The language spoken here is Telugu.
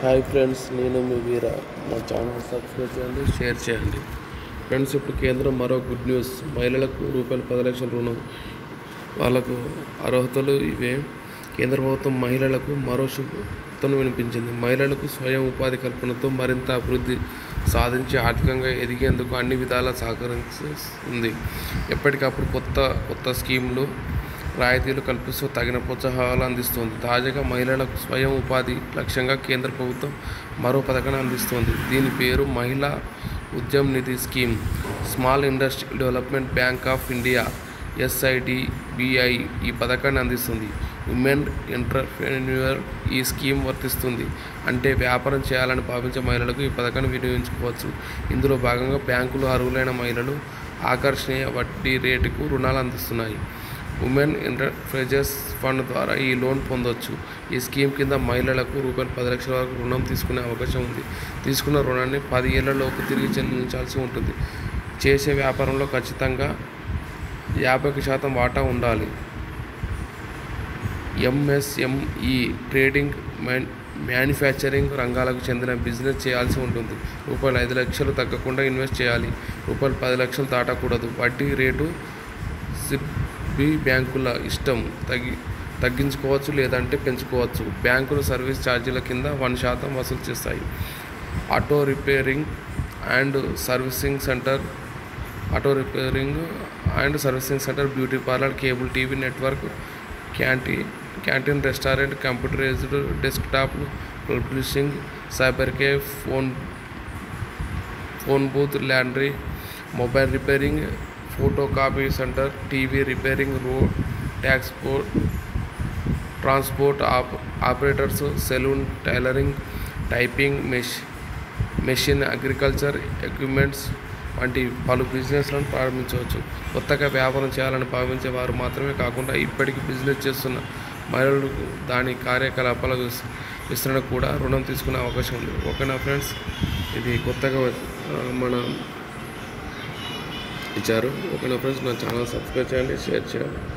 హాయ్ ఫ్రెండ్స్ నేను మీ వీర మా ఛానల్ సబ్స్క్రైబ్ చేయండి షేర్ చేయండి ఫ్రెండ్స్ ఇప్పుడు కేంద్రం మరో గుడ్ న్యూస్ మహిళలకు రూపాయలు పది లక్షల రుణం వాళ్ళకు అర్హతలు ఇవే కేంద్ర ప్రభుత్వం మహిళలకు మరో శుభతను వినిపించింది మహిళలకు స్వయం ఉపాధి కల్పనతో మరింత అభివృద్ధి సాధించి ఆర్థికంగా ఎదిగేందుకు అన్ని విధాలా సహకరిస్తుంది ఎప్పటికప్పుడు కొత్త కొత్త స్కీములు రాయితీలు కల్పిస్తూ తగిన ప్రోత్సాహాలు అందిస్తుంది తాజాగా మహిళలకు స్వయం ఉపాధి లక్ష్యంగా కేంద్ర ప్రభుత్వం మరో పథకాన్ని అందిస్తోంది దీని పేరు Mahila Udyam Nidhi scheme small industry development bank of India SIDBI ఈ పథకాన్ని అందిస్తుంది ఉమెన్ ఎంటర్ప్రెన్యూర్ ఈ స్కీమ్ వర్తిస్తుంది అంటే వ్యాపారం చేయాలని భావించే మహిళలకు ఈ పథకాన్ని వినియోగించుకోవచ్చు ఇందులో భాగంగా బ్యాంకులు అర్హులైన మహిళలు ఆకర్షణీయ వడ్డీ రేటుకు రుణాలు అందిస్తున్నాయి ఉమెన్ ఎంటర్ప్రైజెస్ ఫండ్ ద్వారా ఈ లోన్ పొందొచ్చు ఈ స్కీమ్ కింద మహిళలకు రూపాయలు పది లక్షల వరకు రుణం తీసుకునే అవకాశం ఉంది తీసుకున్న రుణాన్ని పది ఏళ్లలోపు తిరిగి చెల్లించాల్సి ఉంటుంది చేసే వ్యాపారంలో ఖచ్చితంగా యాభై శాతం వాటా ఉండాలి ఎంఎస్ఎంఈ ట్రేడింగ్ మ్యాన్ మ్యానుఫ్యాక్చరింగ్ రంగాలకు చెందిన బిజినెస్ చేయాల్సి ఉంటుంది రూపాయలు ఐదు లక్షలు తగ్గకుండా ఇన్వెస్ట్ చేయాలి రూపాయలు పది లక్షలు దాటకూడదు వడ్డీ రేటు సిబి బ్యాంకుల ఇష్టం తగ్గి తగ్గించుకోవచ్చు లేదంటే పెంచుకోవచ్చు బ్యాంకులు సర్వీస్ ఛార్జీల కింద వన్ శాతం వసూలు చేస్తాయి auto repairing and servicing centre auto repairing and servicing centre beauty parlour cable TV network canteen canteen restaurant computerised డెస్క్టాప్లు publishing cyber cafe phone phone booth laundry mobile repairing photo copy centre TV repairing road ట్యాక్స్పోర్ట్ ట్రాన్స్పోర్ట్ ఆప్ ఆపరేటర్స్ సెలూన్ టైలరింగ్ టైపింగ్ మెష్ మెషిన్ అగ్రికల్చర్ ఎక్విప్మెంట్స్ వంటి పలు బిజినెస్లను ప్రారంభించవచ్చు కొత్తగా వ్యాపారం చేయాలని భావించే వారు మాత్రమే కాకుండా ఇప్పటికీ బిజినెస్ చేస్తున్న మహిళలకు దాని కార్యకలాపాల విస్- విస్తరణ కూడా రుణం తీసుకునే అవకాశం ఉంది ఓకేనా ఫ్రెండ్స్ ఇది కొత్తగా వచ్చి- ఆ, మన ఇచ్చారు ఓకేనా ఫ్రెండ్స్ నా ఛానల్ సబ్స్క్రైబ్ చేయండి షేర్ చేయండి